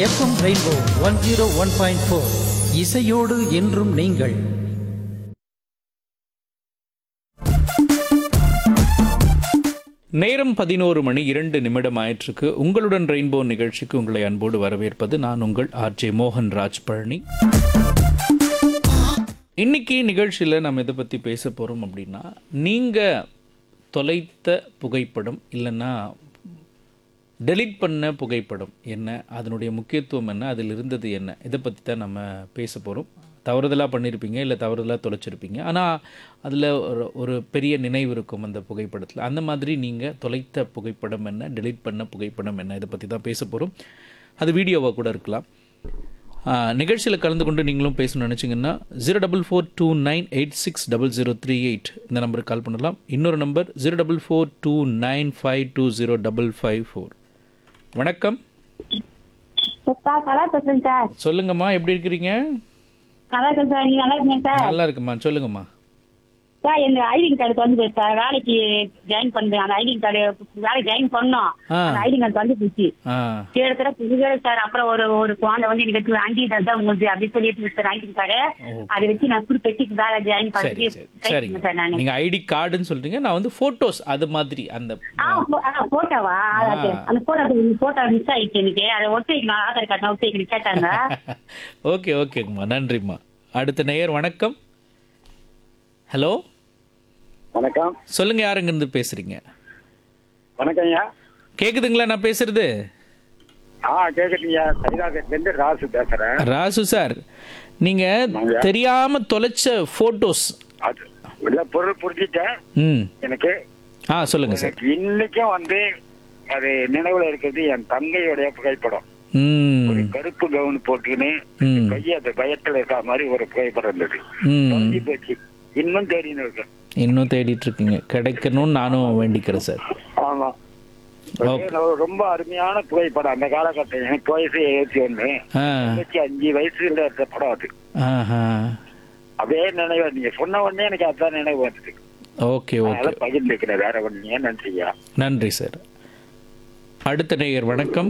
FM rainbow one zero one point four இசையோடு என்றும் நீங்கள் நேரம் பதினோரு மணி இரண்டு நிமிடம் ஆயிற்றுக்கு உங்களுடன் ரெயின்போ நிகழ்ச்சிக்கு உங்களை அன்போடு வரவேற்பது நான் உங்கள் ஆர்ஜே மோகன் ராஜ் பழனி இன்னைக்கு நிகழ்ச்சியில் நம்ம எதை பற்றி பேச போகிறோம் அப்படின்னா நீங்கள் தொலைத்த புகைப்படம் இல்லைன்னா டெலீட் பண்ண புகைப்படம் என்ன அதனுடைய முக்கியத்துவம் என்ன அதில் இருந்தது என்ன இதை பற்றி தான் நம்ம பேச போகிறோம் தவறுதலாக பண்ணியிருப்பீங்க இல்லை தவறுதலாக தொலைச்சிருப்பீங்க ஆனால் அதில் ஒரு ஒரு பெரிய நினைவு இருக்கும் அந்த புகைப்படத்தில் அந்த மாதிரி நீங்கள் தொலைத்த புகைப்படம் என்ன டெலீட் பண்ண புகைப்படம் என்ன இதை பற்றி தான் பேச போகிறோம் அது வீடியோவாக கூட இருக்கலாம் நிகழ்ச்சியில் கலந்து கொண்டு நீங்களும் பேசணும்னு நினச்சிங்கன்னா zero double four two nine eight six double zero three eight இந்த நம்பருக்கு கால் பண்ணலாம் இன்னொரு number zero double four two nine five two zero double five four வணக்கம் சார் நல்லா பேசுறேன் சார் சொல்லுங்கம்மா எப்படி இருக்கிறீங்க நல்லா இருக்கேன் சார் நீங்க நல்லா இருக்கீங்க சார் நல்லா இருக்குமா சொல்லுங்கம்மா சார் எங்க ஐடி கார்டு வந்து போச்சு சார் வேலைக்கு ஜாயின் பண்ணேன் அந்த ஐடி கார்டு வேலைக்கு ஜாயின் பண்ணோம் ஆ. அந்த ஐடி கார்டு வந்து போச்சு ஆ கிட்டத்தட்ட புதுவே சார் அப்புறம் ஒரு ஒரு குழந்தை வந்து எனக்கு ஆண்டி தான் உங்களுக்கு அப்படி சொல்லிட்டு சார் ஐடி கார்டு ஓ. அதை வச்சு நான் புது பெட்டிக்கு வேலை ஜாயின் சரி பண்ணி சரி சார் சரிங்க நான் நீங்கள் ஐடி கார்டுன்னு சொல்றீங்க நான் வந்து ஃபோட்டோஸ் அது மாதிரி அந்த ஆ போ- ஆ, போட்டோவா அது, ஆ. அந்த போட்டோ போட்டோ மிஸ் ஆயிடுச்சு எனக்கு அதை ஒட்டி வைக்கணும் ஆதார் கார்டு நான் ஒட்டி வைக்கணும் கேட்டாங்க ஓகே ஓகேங்கம்மா நன்றிம்மா அடுத்த நேயர் வணக்கம் ஹலோ வணக்கம் சொல்லுங்க யாருங்க இருந்து பேசுறீங்க வணக்கம் ஐயா கேக்குதுங்களா நான் பேசுறது ஆ கேக்குறீங்க சரிதாசன் ராசு பேசுறேன் ராசு சார் நீங்க தெரியாம தொலைச்ச போட்டோஸ் அது உள்ள பொருள் புரிஞ்சிட்டேன் ம் எனக்கு ஆ சொல்லுங்க சார் எனக்கு இன்னைக்கும் வந்து அது நினைவுல இருக்கிறது என் தங்கையுடைய புகைப்படம் ஒரு ம் கருப்பு கவுன் போட்டுக்கின்னு ம். கைய அந்த பயத்துல இருக்கிற மாதிரி ஒரு புகைப்படம் இருந்தது ம் தொலைஞ்சு போச்சு இன்னும் தேடின்னு இருக்கேன் இன்னும் தேடிட்டு இருக்கீங்க கிடைக்கணும்னு நானும் வேண்டிக்கிறேன் சார் ஆமா ஓகே. அது ரொம்ப அருமையான புகைப்படம் அந்த காலகட்டம் எனக்கு வயசு எழுபத்தி ஒண்ணு ஆ இருபத்தி அஞ்சு வயசுல இருந்த படம் அது ஆஹா அப்படியே நினைவு நீங்க சொன்ன உடனே எனக்கு அதான் நினைவு வந்தது ஓகே ஓகே அதனால பகிர்ந்துக்கிறேன் வேற ஒண்ணு ஏன் நன்றியா நன்றி சார் அடுத்த நேயர் வணக்கம்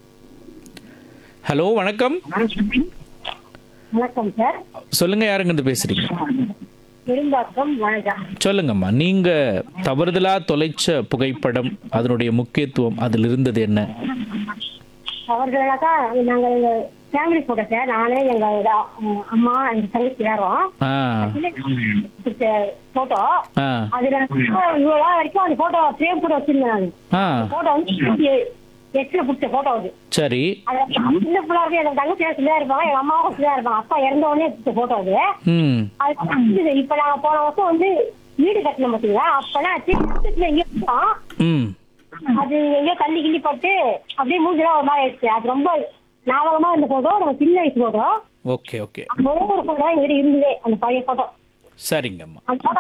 ஹலோ வணக்கம் வணக்கம் சார் சொல்லுங்க யாருங்க இருந்து பேசுறீங்க பெரும்பாக்கம் வணக்கம் சொல்லுங்கம்மா நீங்க தவறுதலா தொலைச்ச புகைப்படம் அதனுடைய முக்கியத்துவம் அதில் இருந்தது என்ன அவர்களாக்கா நாங்க எங்க ஃபேமிலி போட்டோ சார் நானே எங்க அஹ், அம்மா எங்க தங்கச்சி யாரும் ஆ போட்டோ ஆ அதுல இவ்வளவு நாள் வரைக்கும் அந்த போட்டோ சேவ் கூட வச்சிருந்தேன் நான் ஆ போட்டோ வந்து எட்டுல பிடிச்ச போட்டோ அது சரி அது சின்ன பிள்ளை இருக்கு எனக்கு தங்கச்சி சிலையா இருப்பாங்க எங்க அம்மாவும் சிலையா இருப்பாங்க அப்பா இறந்த உடனே பிடிச்ச போட்டோ அது ம் அது வந்து இப்ப நாங்க போன வருஷம் வந்து வீடு கட்டணும் பாத்தீங்களா அப்பெல்லாம் திருப்பத்துல எங்கேயோ போட்டோம். ம் அது எங்கேயோ தள்ளி கிள்ளி பட்டு அப்படியே மூஞ்சிலாம் ஒரு மாதிரி ஆயிடுச்சு அது ரொம்ப ஞாபகமா இருந்த போட்டோ நம்ம சின்ன வயசு போட்டோ ஓகே ஓகே ஒரே ஒரு போட்டோ எங்கிட்ட இருந்ததே அந்த பழைய போட்டோ சரிங்கம்மா அந்த போட்டோ